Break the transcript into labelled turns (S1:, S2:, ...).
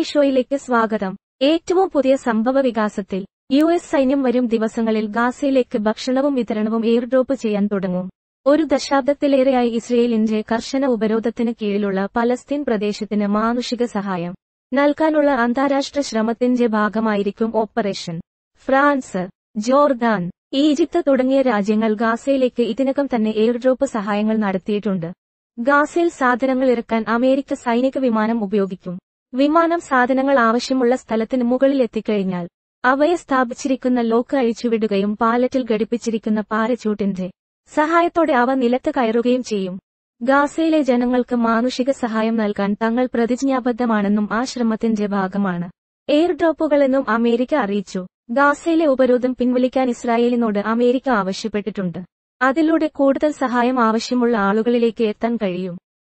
S1: ഷോയിലേക്ക് സ്വാഗതം ഏറ്റവും പുതിയ സംഭവ വികാസത്തിൽ യു എസ് സൈന്യം വരും ദിവസങ്ങളിൽ ഗാസയിലേക്ക് ഭക്ഷണവും വിതരണവും എയർഡ്രോപ്പ് ചെയ്യാൻ തുടങ്ങും ഒരു ദശാബ്ദത്തിലേറെയായി ഇസ്രയേലിന്റെ കർശന ഉപരോധത്തിന് കീഴിലുള്ള പലസ്തീൻ പ്രദേശത്തിന് മാനുഷിക സഹായം നൽകാനുള്ള അന്താരാഷ്ട്ര ശ്രമത്തിന്റെ ഭാഗമായിരിക്കും ഓപ്പറേഷൻ ഫ്രാൻസ് ജോർദാൻ ഈജിപ്ത് തുടങ്ങിയ രാജ്യങ്ങൾ ഗാസയിലേക്ക് ഇതിനകം തന്നെ എയർഡ്രോപ്പ് സഹായങ്ങൾ നടത്തിയിട്ടുണ്ട് ഗാസയിൽ സാധനങ്ങൾ ഇറക്കാൻ അമേരിക്ക സൈനിക വിമാനം ഉപയോഗിക്കും വിമാനം സാധനങ്ങൾ ആവശ്യമുള്ള സ്ഥലത്തിന് മുകളിൽ എത്തിക്കഴിഞ്ഞാൽ അവയെ സ്ഥാപിച്ചിരിക്കുന്ന ലോക്ക് അഴിച്ചുവിടുകയും പാലറ്റിൽ ഘടിപ്പിച്ചിരിക്കുന്ന പാരച്യൂട്ടിന്റെ സഹായത്തോടെ അവ നിലത്ത് കയറുകയും ചെയ്യും ഗാസയിലെ ജനങ്ങൾക്ക് മാനുഷിക സഹായം നൽകാൻ തങ്ങൾ പ്രതിജ്ഞാബദ്ധമാണെന്നും ആ ശ്രമത്തിന്റെ ഭാഗമാണ് എയർ ഡ്രോപ്പുകളെന്നും അമേരിക്ക അറിയിച്ചു ഗാസയിലെ ഉപരോധം പിൻവലിക്കാൻ ഇസ്രായേലിനോട് അമേരിക്ക ആവശ്യപ്പെട്ടിട്ടുണ്ട് അതിലൂടെ കൂടുതൽ സഹായം ആവശ്യമുള്ള ആളുകളിലേക്ക് എത്താൻ കഴിയും